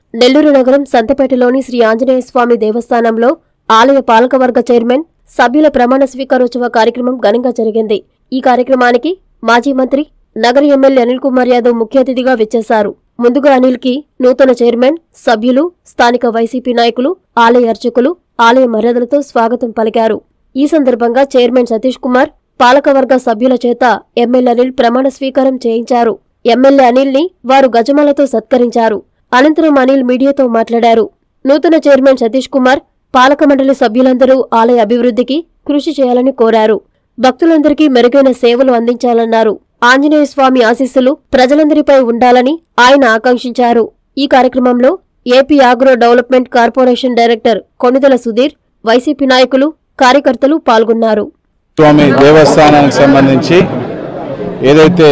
నెల్లూరు నగరం సంతపేటలోని శ్రీ ఆంజనేయ స్వామి దేవస్థానంలో ఆలయ పాలకవర్గ చైర్మన్ సభ్యుల ప్రమాణ స్వీకారోత్సవ కార్యక్రమం ఘనంగా జరిగింది ఈ కార్యక్రమానికి మాజీ మంత్రి నగర ఎమ్మెల్యే అనిల్ కుమార్ యాదవ్ ముఖ్య అతిథిగా విచ్చేశారు ముందుగా అనిల్ కి నూతన చైర్మన్ సభ్యులు స్థానిక వైసీపీ నాయకులు ఆలయ అర్చకులు ఆలయ మర్యాదలతో స్వాగతం పలికారు ఈ సందర్భంగా చైర్మన్ సతీష్ కుమార్ పాలకవర్గ సభ్యుల చేత ఎమ్మెల్యే అనిల్ ప్రమాణ స్వీకారం చేయించారు ఎమ్మెల్యే అనిల్ ని వారు గజమాలతో సత్కరించారు అనంతరం అనిల్ మీడియాతో మాట్లాడారు నూతన చైర్మన్ సతీష్ కుమార్ పాలక మండలి సభ్యులందరూ ఆలయ అభివృద్ధికి కృషి చేయాలని కోరారు భక్తులందరికీ మెరుగైన సేవలు అందించాలన్నారు ఆంజనేయ స్వామి ఆశీస్సులు ప్రజలందరిపై ఉండాలని ఆయన ఆకాంక్షించారు ఈ కార్యక్రమంలో AP agro development corporation director Konidela Sudheer YCP నాయకులు కార్యకర్తలు పాల్గొన్నారు స్వామి దేవస్థానానికి సంబంధించి ఏదైతే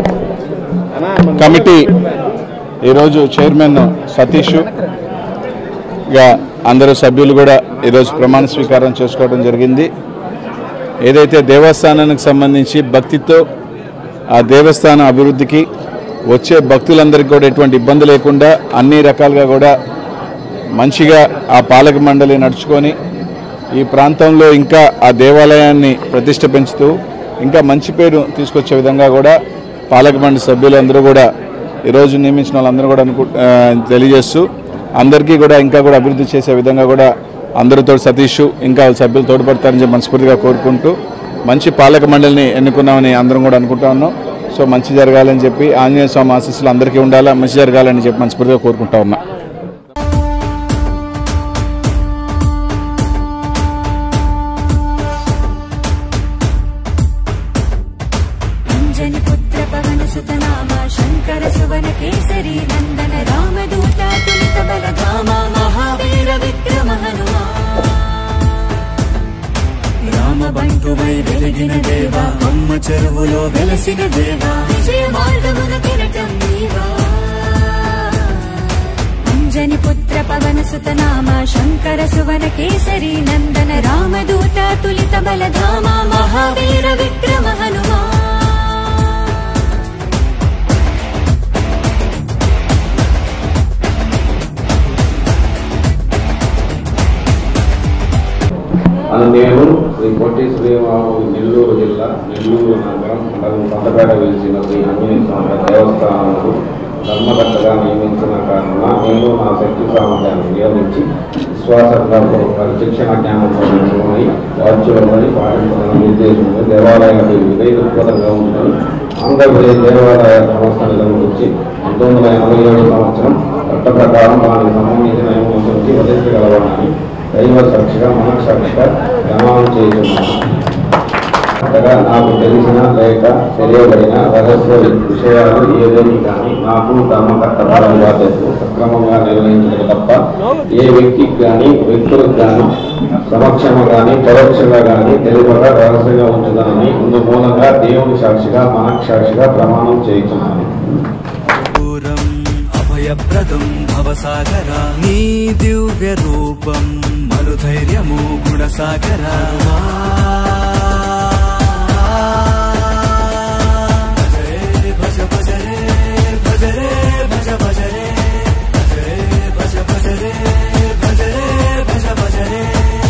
కమిటీ ఈరోజు చైర్మన్ సతీష్ గా అందరూ సభ్యులు కూడా ఈరోజు ప్రమాణ స్వీకారం చేసుకోవడం జరిగింది ఏదైతే దేవస్థానానికి సంబంధించి భక్తితో ఆ దేవస్థానం అభివృద్ధికి వచ్చే భక్తులందరికీ కూడా ఎటువంటి ఇబ్బంది లేకుండా అన్ని రకాలుగా కూడా మంచిగా ఆ పాలక మండలి నడుచుకొని ఈ ప్రాంతంలో ఇంకా ఆ దేవాలయాన్ని ప్రతిష్ట పెంచుతూ ఇంకా మంచి పేరు తీసుకొచ్చే విధంగా కూడా పాలక మండలి సభ్యులందరూ కూడా ఈరోజు నియమించిన వాళ్ళందరూ కూడా అనుకు ఆ, తెలియజేస్తూ అందరికీ కూడా ఇంకా కూడా అభివృద్ధి చేసే విధంగా కూడా అందరితో సతీష్ ఇంకా వాళ్ళ సభ్యులు తోడ్పడతారని చెప్పి మనస్ఫూర్తిగా కోరుకుంటూ మంచి పాలక మండలిని ఎన్నుకున్నామని అందరం కూడా అనుకుంటా ఉన్నాం సో మంచి జరగాలని చెప్పి ఆంజనేయ స్వామి ఆశీస్సులు అందరికీ ఉండాలా మంచి జరగాలని చెప్పి మనస్ఫూర్తిగా కోరుకుంటా ఉన్నా అంజని పుత్ర పవన సుత నామ శంకర సువన కేసరి నందన రామదూత తులిత బలధామ మహావీర విక్రమ హనుమా రామ బంటువై వెలిగిన దేవా అమ్మ చెరువులో వెలసిన దేవా విజయ మార్గమున కిరటం నీవా అంజని పుత్ర పవన సుత నామ శంకర సువన కేసరి నందన రామదూత తులిత బలధామ మహావీర విక్రమ హనుమా అది నేను శ్రీ పొట్టి శ్రీరాము నెల్లూరు జిల్లా నెల్లూరు నగరం మండలం పంతపేట వెలిసిన శ్రీ ఆంజనేయ స్వామి దేవస్థానంకు ధర్మకర్తగా నియమించిన కారణంగా నేను నా శక్తి సామర్థ్యాన్ని వినియోగించి విశ్వాసంగా శిక్షణ జ్ఞానంతో నిపుణులై వాచ్యులమని పాటించాలన్న ఉద్దేశంతో దేవాలయ అభివృద్ధి దృక్పథంగా ఉందని ఆంధ్రప్రదేశ్ దేవాలయ సంస్థ నిర్వహించి పంతొమ్మిది వందల ఎనభై ఏడు సంవత్సరం చట్ట ప్రకారం దానికి సంబంధించిన నియమించి వదిలించగలవాలని దైవ సాక్షిగా మనసాక్షిగా ప్రమాణం చేస్తున్నాను అంతగా నాకు తెలిసిన లేక తెలియబడిన రహస్య విషయాలు ఏదేమి కానీ నాకు ధర్మకర్త బాధ్యతలు సక్రమంగా నిర్వహించడం తప్ప ఏ వ్యక్తికి కానీ వ్యక్తులకు కానీ సమక్షంగా కానీ పరోక్షంగా కానీ తెలియక రహస్యంగా ఉంచుదానని ఇందు మూలంగా దేవుని సాక్షిగా మనసాక్షిగా ప్రమాణం చేయించున్నాను పూరం అభయప్రదం భవసాగరా నీ దివ్య రూపం మరుధైర్యము గుణసాగరా భజ భజ రే భజ రే భజ భజ రే భజ రే భజ భజ రే భజ రే భజ భజ రే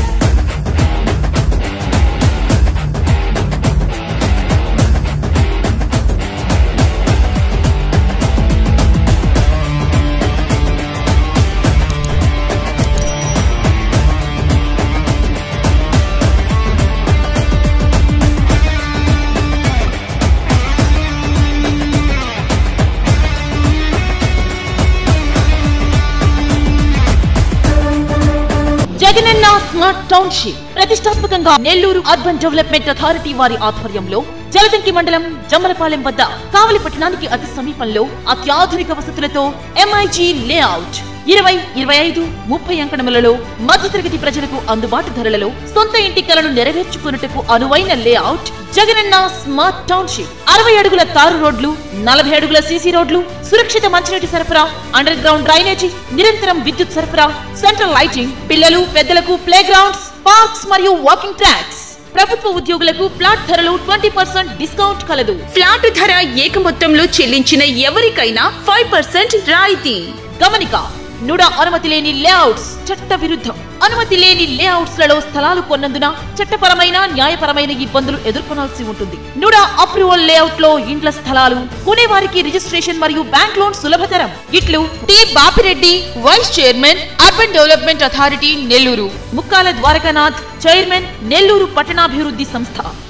జగనన్న స్మార్ట్ టౌన్షిప్ ప్రతిష్టాత్మకంగా నెల్లూరు అర్బన్ డెవలప్మెంట్ అథారిటీ వారి ఆధ్వర్యంలో జలదంకి మండలం జమ్మలపాలెం వద్ద కావలి పట్టణానికి అతి సమీపంలో అత్యాధునిక వసతులతో ఎంఐజీ లేఅవుట్ ఇరవై ఇరవై ఐదు ముప్పై అంకణములలో మధ్యతరగతి ప్రజలకు అందుబాటు ధరలలో సొంత ఇంటి కలను నెరవేర్చుకున్నట్టుకు అనువైన లేఅవుట్ జగనన్న స్మార్ట్ టౌన్షిప్ అరవై అడుగుల తారు రోడ్లు నలభై అడుగుల సీసీ రోడ్లు సురక్షిత మంచినీటి సరఫరా అండర్ గ్రౌండ్ డ్రైనేజీ నిరంతరం విద్యుత్ సరఫరా సెంట్రల్ లైటింగ్ పిల్లలు పెద్దలకు ప్లే గ్రౌండ్స్ పార్క్స్ మరియు వాకింగ్ ట్రాక్స్ ప్రభుత్వ ఉద్యోగులకు ఫ్లాట్ ధరలు ట్వంటీ పర్సెంట్ డిస్కౌంట్ కలదు ఫ్లాట్ ధర ఏక మొత్తంలో చెల్లించిన ఎవరికైనా ఫైవ్ పర్సెంట్ రాయితీ గమనిక నుడా అనుమతి లేని లేఅవుట్స్ చట్ట విరుద్ధం అనుమతి లేని లేఅవుట్స్ లలో స్థలాలు కొన్నందున చట్టపరమైన న్యాయపరమైన ఇబ్బందులు ఎదుర్కొనాల్సి ఉంటుంది నుడా అప్రూవల్ లేఅవుట్ లో ఇండ్ల స్థలాలు కొనేవారికి రిజిస్ట్రేషన్ మరియు బ్యాంక్ లోన్ సులభతరం ఇట్లు T Bapireddy vice chairman urban development authority Nellore Mukkala Dwarakanath chairman Nellore పట్టణాభివృద్ధి సంస్థ